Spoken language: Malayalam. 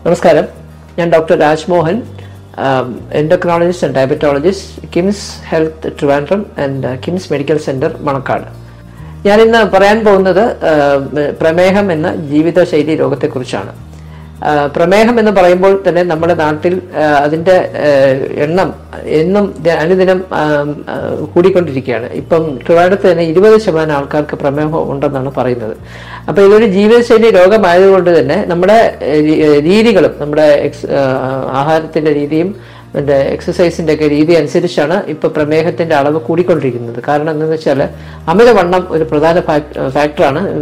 നമസ്കാരം ഞാൻ doctor Rajmohan endocrinologist and diabetologist KIMS health Trivandrum and KIMS medical centre Manacaud ഞാൻ ഇന്ന് പറയാൻ പോകുന്നത് ആ, പ്രമേഹം എന്ന ജീവിതശൈലി രോഗത്തെക്കുറിച്ചാണ് ആ, പ്രമേഹം എന്ന് പറയുമ്പോൾ തന്നെ നമ്മുടെ നാട്ടിൽ ആ, അതിന്റെ ആ, എണ്ണം എന്നും ദ- അനുദിനം ആ, ആ, കൂടിക്കൊണ്ടിരിക്കുകയാണ് ഇപ്പം ട്രിവാൻഡ്രത്ത് തന്നെ ഇരുപത് ശതമാനം ആൾക്കാർക്ക് പ്രമേഹം ഉണ്ടെന്നാണ് പറയുന്നത് അപ്പൊ ഇതൊരു ജീവിതശൈലി രോഗമായതുകൊണ്ട് തന്നെ നമ്മുടെ ഏഹ്, രീ- ഏഹ്, രീതികളും നമ്മുടെ എക്സ് ആഹ്, ആഹാരത്തിന്റെ രീതിയും മറ്റേ എക്സസൈസിന്റെ ഒക്കെ രീതി അനുസരിച്ചാണ് ഇപ്പൊ പ്രമേഹത്തിന്റെ അളവ് കൂടിക്കൊണ്ടിരിക്കുന്നത് കാരണം എന്താണെന്ന് വെച്ചാൽ അമിതവണ്ണം ഒരു പ്രധാന ഫാക്ടറാണ്